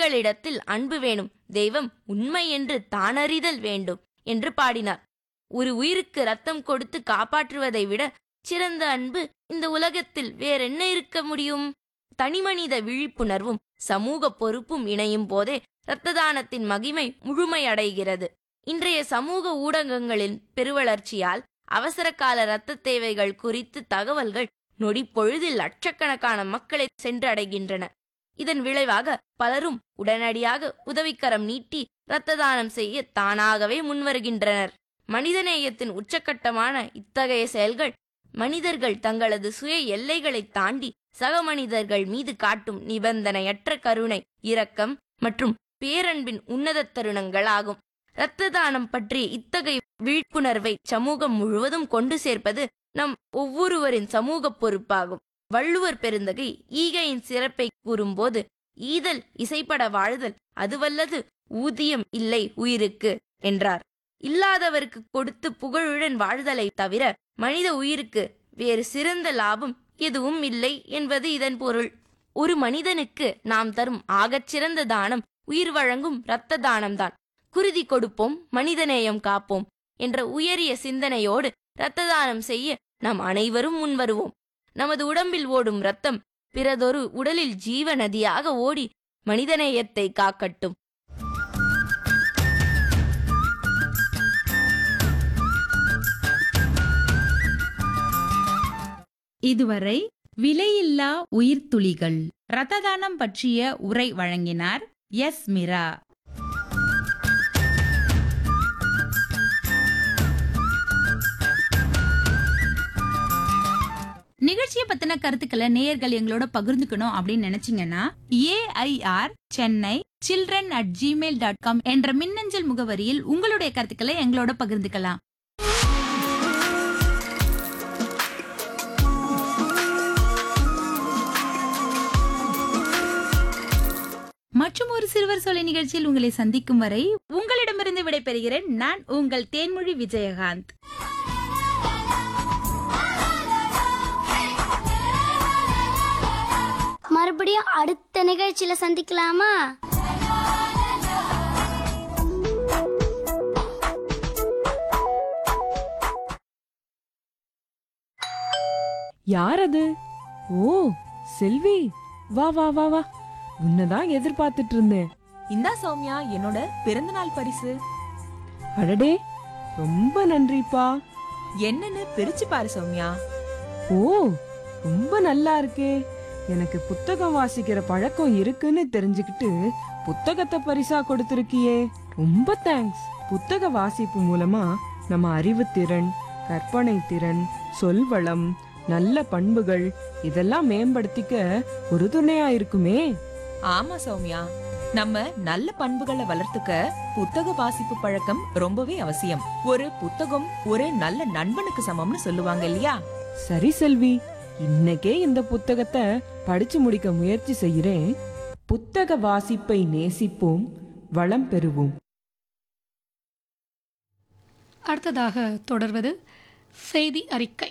உயிர்களிடத்தில் அன்பு வேணும் தெய்வம் உண்மை என்று தானறிதல் வேண்டும் என்று பாடினார் ஒரு உயிருக்கு ரத்தம் கொடுத்து காப்பாற்றுவதை விட சிறந்த அன்பு இந்த உலகத்தில் வேறென்ன இருக்க முடியும் தனிமனித விழிப்புணர்வும் சமூக பொறுப்பும் இணையும் போதே இரத்த தானத்தின் மகிமை முழுமையடைகிறது இன்றைய சமூக ஊடகங்களின் பெருவளர்ச்சியால் அவசர கால இரத்த தேவைகள் குறித்து தகவல்கள் நொடிப்பொழுதில் லட்சக்கணக்கான மக்களை சென்றடைகின்றன இதன் விளைவாக பலரும் உடனடியாக உதவிக்கரம் நீட்டி இரத்த தானம் செய்ய தானாகவே முன்வருகின்றனர் மனிதநேயத்தின் உச்சக்கட்டமான இத்தகைய செயல்கள் மனிதர்கள் தங்களது சுய எல்லைகளை தாண்டி சக மனிதர்கள் மீது காட்டும் நிபந்தனையற்ற கருணை இரக்கம் மற்றும் பேரன்பின் உன்னத தருணங்கள் ஆகும் இரத்த தானம் பற்றிய இத்தகைய விழிப்புணர்வை சமூகம் முழுவதும் கொண்டு சேர்ப்பது நம் ஒவ்வொருவரின் சமூக பொறுப்பாகும் வள்ளுவர் பெருந்தகை ஈகையின் சிறப்பை கூறும்போது ஈதல் இசைப்பட வாழ்தல் அதுவல்லது ஊதியம் இல்லை உயிருக்கு என்றார் இல்லாதவருக்கு கொடுத்து புகழுடன் வாழ்தலை தவிர மனித உயிருக்கு வேறு சிறந்த லாபம் எதுவும் இல்லை என்பது இதன் பொருள் ஒரு மனிதனுக்கு நாம் தரும் ஆகச்சிறந்த தானம் உயிர் வழங்கும் இரத்த தானம்தான் குருதி கொடுப்போம் மனிதநேயம் காப்போம் என்ற உயரிய சிந்தனையோடு இரத்த தானம் செய்ய நாம் அனைவரும் முன்வருவோம் நமது உடம்பில் ஓடும் இரத்தம் பிறதொரு உடலில் ஜீவ நதியாக ஓடி மனிதநேயத்தை காக்கட்டும் இதுவரை விலையில்லா உயிர்த்துளிகள் இரத்த தானம் பற்றிய உரை வழங்கினார் எஸ் மிரா நிகழ்ச்சியை பத்தின கருத்துக்களை நேயர்கள் எங்களோட பகிர்ந்துக்கணும் அப்படின்னு நினைச்சீங்கன்னா AIR Chennai children at Gmail dot com என்ற மின்னஞ்சல் முகவரியில் உங்களுடைய கருத்துக்களை எங்களோட பகிர்ந்துக்கலாம் மற்றும் ஒரு சிறுவர் சொலை நிகழ்ச்சியில் உங்களை சந்திக்கும் வரை உங்களிடமிருந்து விடைபெறுகிறேன் நான் உங்கள் தேன்மொழி விஜயகாந்த் மறுபடியும் அடுத்த நிகழ்ச்சியில சந்திக்கலாமா யார் அது ஓ செல்வி வா வா வா வா உன்னதான் எதிர்பார்த்துட்டு இருந்தேன் இந்தா சௌமியா என்னோட பிறந்தநாள் பரிசு அடடே ரொம்ப நன்றிப்பா என்னன்னு பிரிச்சு பாரு சௌமியா ஓ ரொம்ப நல்லா இருக்கே எனக்கு புத்தகம் வாசிக்கிற பழக்கம் இருக்குன்னு தெரிஞ்சுக்கிட்டு புத்தகத்தை பரிசா கொடுத்திருக்கியே ரொம்ப தேங்க்ஸ் புத்தக வாசிப்பு மூலமா நம்ம அறிவுத்திறன் கற்பனை திறன் சொல்வளம் நல்ல பண்புகள் இதெல்லாம் மேம்படுத்திக்க ஒரு துணையா இருக்குமே ஆமா சௌமியா நம்ம நல்ல பண்புகளை வளர்த்துக்க புத்தக வாசிப்பு பழக்கம் ரொம்பவே அவசியம் ஒரு புத்தகம் ஒரு நல்ல நண்பனுக்கு சமம்னு சொல்லுவாங்க இல்லையா சரி செல்வி இன்னைக்கே இந்த புத்தகத்தை படிச்சு முடிக்க முயற்சி செய்கிறேன் புத்தக வாசிப்பை நேசிப்போம் வளம் பெறுவோம் அடுத்ததாக தொடர்வது செய்தி அறிக்கை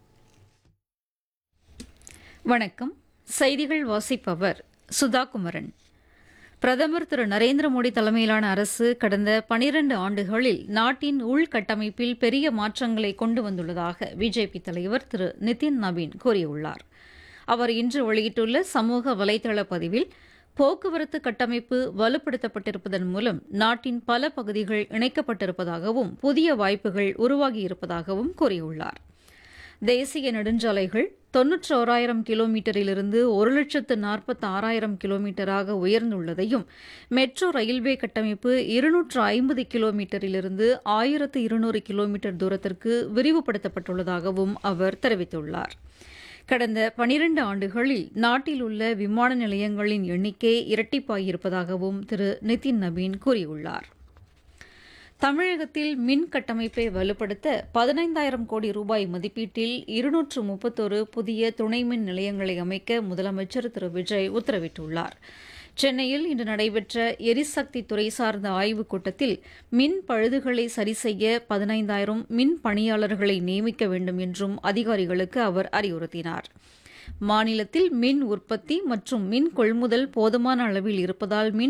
வணக்கம் செய்திகள் வாசிப்பவர் சுதா குமரன் பிரதமர் திரு நரேந்திர மோடி தலைமையிலான அரசு கடந்த பனிரண்டு ஆண்டுகளில் நாட்டின் உள்கட்டமைப்பில் பெரிய மாற்றங்களை கொண்டு வந்துள்ளதாக பிஜேபி தலைவர் திரு நிதின் நவீன் கூறியுள்ளார் அவர் இன்று வெளியிட்டுள்ள சமூக வலைதள பதிவில் போக்குவரத்து கட்டமைப்பு வலுப்படுத்தப்பட்டிருப்பதன் மூலம் நாட்டின் பல பகுதிகள் இணைக்கப்பட்டிருப்பதாகவும் புதிய வாய்ப்புகள் உருவாகியிருப்பதாகவும் கூறியுள்ளார் தேசிய நெடுஞ்சாலைகள் தொன்னூற்றோராயிரம் கிலோமீட்டரிலிருந்து ஒரு லட்சத்து நாற்பத்தி ஆறாயிரம் கிலோமீட்டராக உயர்ந்துள்ளதையும் மெட்ரோ ரயில்வே கட்டமைப்பு இருநூற்று ஐம்பது கிலோமீட்டரிலிருந்து ஆயிரத்து இருநூறு கிலோமீட்டர் தூரத்திற்கு விரிவுபடுத்தப்பட்டுள்ளதாகவும் அவர் தெரிவித்துள்ளார் கடந்த பனிரண்டு ஆண்டுகளில் நாட்டில் உள்ள விமான நிலையங்களின் எண்ணிக்கை இரட்டிப்பாகியிருப்பதாகவும் திரு நிதின் நவீன் கூறியுள்ளார் தமிழகத்தில் மின் கட்டமைப்பை வலுப்படுத்த பதினைந்தாயிரம் கோடி ரூபாய் மதிப்பீட்டில் இருநூற்று முப்பத்தொரு புதிய துணை மின் நிலையங்களை அமைக்க முதலமைச்சர் திரு விஜய் உத்தரவிட்டுள்ளார் சென்னையில் இன்று நடைபெற்ற எரிசக்தி துறை சார்ந்த ஆய்வுக் கூட்டத்தில் மின் பழுதுகளை சரி செய்ய பதினைந்தாயிரம் மின் பணியாளர்களை நியமிக்க வேண்டும் என்றும் அதிகாரிகளுக்கு அவர் அறிவுறுத்தினார் மாநிலத்தில் மின் உற்பத்தி மற்றும் மின் கொள்முதல் போதுமான அளவில் இருப்பதால் மின்